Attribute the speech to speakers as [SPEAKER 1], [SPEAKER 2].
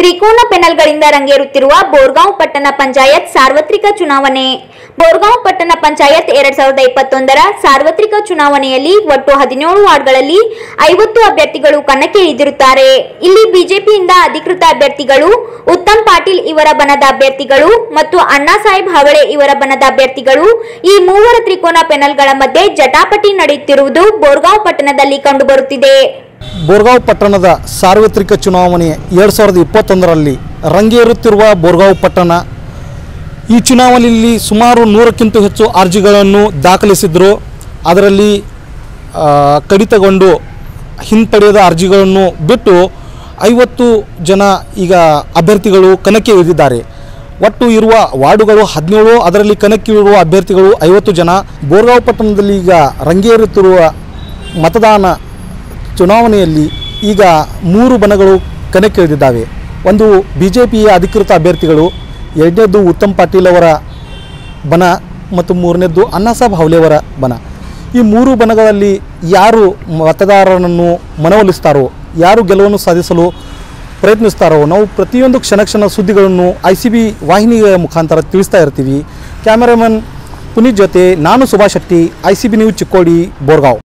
[SPEAKER 1] ತ್ರಿಕೋನ ಪೆನಲ್ಗಳಿಂದ ರಂಗೇರುತ್ತಿರುವ ಬೋರ್ಗಾಂವ್ ಪಟ್ಟಣ ಪಂಚಾಯತ್ ಸಾರ್ವತ್ರಿಕ ಚುನಾವಣೆ ಬೋರ್ಗಾಂವ್ ಪಟ್ಟಣ ಪಂಚಾಯತ್ ಎರಡ್ ಸಾವಿರದ ಇಪ್ಪತ್ತೊಂದರ ಸಾರ್ವತ್ರಿಕ ಚುನಾವಣೆಯಲ್ಲಿ ಒಟ್ಟು ಹದಿನೇಳು ವಾರ್ಡ್ಗಳಲ್ಲಿ ಐವತ್ತು ಅಭ್ಯರ್ಥಿಗಳು ಕಣಕ್ಕೆ ಇಳಿದಿರುತ್ತಾರೆ ಇಲ್ಲಿ ಬಿಜೆಪಿಯಿಂದ ಅಧಿಕೃತ ಅಭ್ಯರ್ಥಿಗಳು ಉತ್ತಮ್ ಪಾಟೀಲ್ ಇವರ ಬಣದ ಅಭ್ಯರ್ಥಿಗಳು ಮತ್ತು ಅಣ್ಣಾ ಸಾಹೇಬ್ ಹವಳೆ ಇವರ ಬಣದ ಅಭ್ಯರ್ಥಿಗಳು ಈ ಮೂವರ ತ್ರಿಕೋನ ಪೆನಲ್ಗಳ ಮಧ್ಯೆ ಜಟಾಪಟಿ ನಡೆಯುತ್ತಿರುವುದು ಬೋರ್ಗಾಂವ್ ಪಟ್ಟಣದಲ್ಲಿ ಕಂಡುಬರುತ್ತಿದೆ
[SPEAKER 2] ಬೋರ್ಗಾಂವ್ ಪಟ್ಟಣದ ಸಾರ್ವತ್ರಿಕ ಚುನಾವಣೆ ಎರಡು ಸಾವಿರದ ಇಪ್ಪತ್ತೊಂದರಲ್ಲಿ ರಂಗೇರುತ್ತಿರುವ ಬೋರ್ಗಾಂವ್ ಪಟ್ಟಣ ಈ ಚುನಾವಣೆಯಲ್ಲಿ ಸುಮಾರು ನೂರಕ್ಕಿಂತ ಹೆಚ್ಚು ಅರ್ಜಿಗಳನ್ನು ದಾಖಲಿಸಿದ್ರು ಅದರಲ್ಲಿ ಆ, ಕಡಿತಗೊಂಡು ಹಿಂಪಡೆದ ಅರ್ಜಿಗಳನ್ನು ಬಿಟ್ಟು ಐವತ್ತು ಜನ ಈಗ ಅಭ್ಯರ್ಥಿಗಳು ಕಣಕ್ಕೆ ಇಳಿದಿದ್ದಾರೆ ಒಟ್ಟು ಇರುವ ವಾರ್ಡುಗಳು ಹದಿನೇಳು ಅದರಲ್ಲಿ ಕಣಕ್ಕಿಳಿರುವ ಅಭ್ಯರ್ಥಿಗಳು ಐವತ್ತು ಜನ ಬೋರ್ಗಾಂವ್ ಪಟ್ಟಣದಲ್ಲಿ ಈಗ ರಂಗೇರುತ್ತಿರುವ ಮತದಾನ ಚುನಾವಣೆಯಲ್ಲಿ ಈಗ ಮೂರು ಬಣಗಳು ಕಣಕ್ಕಿಳಿದಿದ್ದಾವೆ ಒಂದು ಬಿ ಜೆ ಪಿಯ ಅಧಿಕೃತ ಅಭ್ಯರ್ಥಿಗಳು ಎರಡನೇದ್ದು ಉತ್ತಮ್ ಪಾಟೀಲ್ ಅವರ ಬಣ ಮತ್ತು ಮೂರನೇದ್ದು ಅಣ್ಣಾಸಾಬ್ ಹವಲೆಯವರ ಬಣ ಈ ಮೂರು ಬಣಗಳಲ್ಲಿ ಯಾರು ಮತದಾರರನ್ನು ಮನವೊಲಿಸ್ತಾರೋ ಯಾರು ಗೆಲುವನ್ನು ಸಾಧಿಸಲು ಪ್ರಯತ್ನಿಸ್ತಾರೋ ನಾವು ಪ್ರತಿಯೊಂದು ಕ್ಷಣ ಕ್ಷಣ ಸುದ್ದಿಗಳನ್ನು ಐ ಸಿ ಬಿ ವಾಹಿನಿಯ ಮುಖಾಂತರ ತಿಳಿಸ್ತಾ ಇರ್ತೀವಿ ಕ್ಯಾಮರಾಮನ್ ಪುನೀತ್ ಜೊತೆ ನಾನು Subhash Shetty I C B news Chikkodi ಬೋರ್ಗಾಂವ್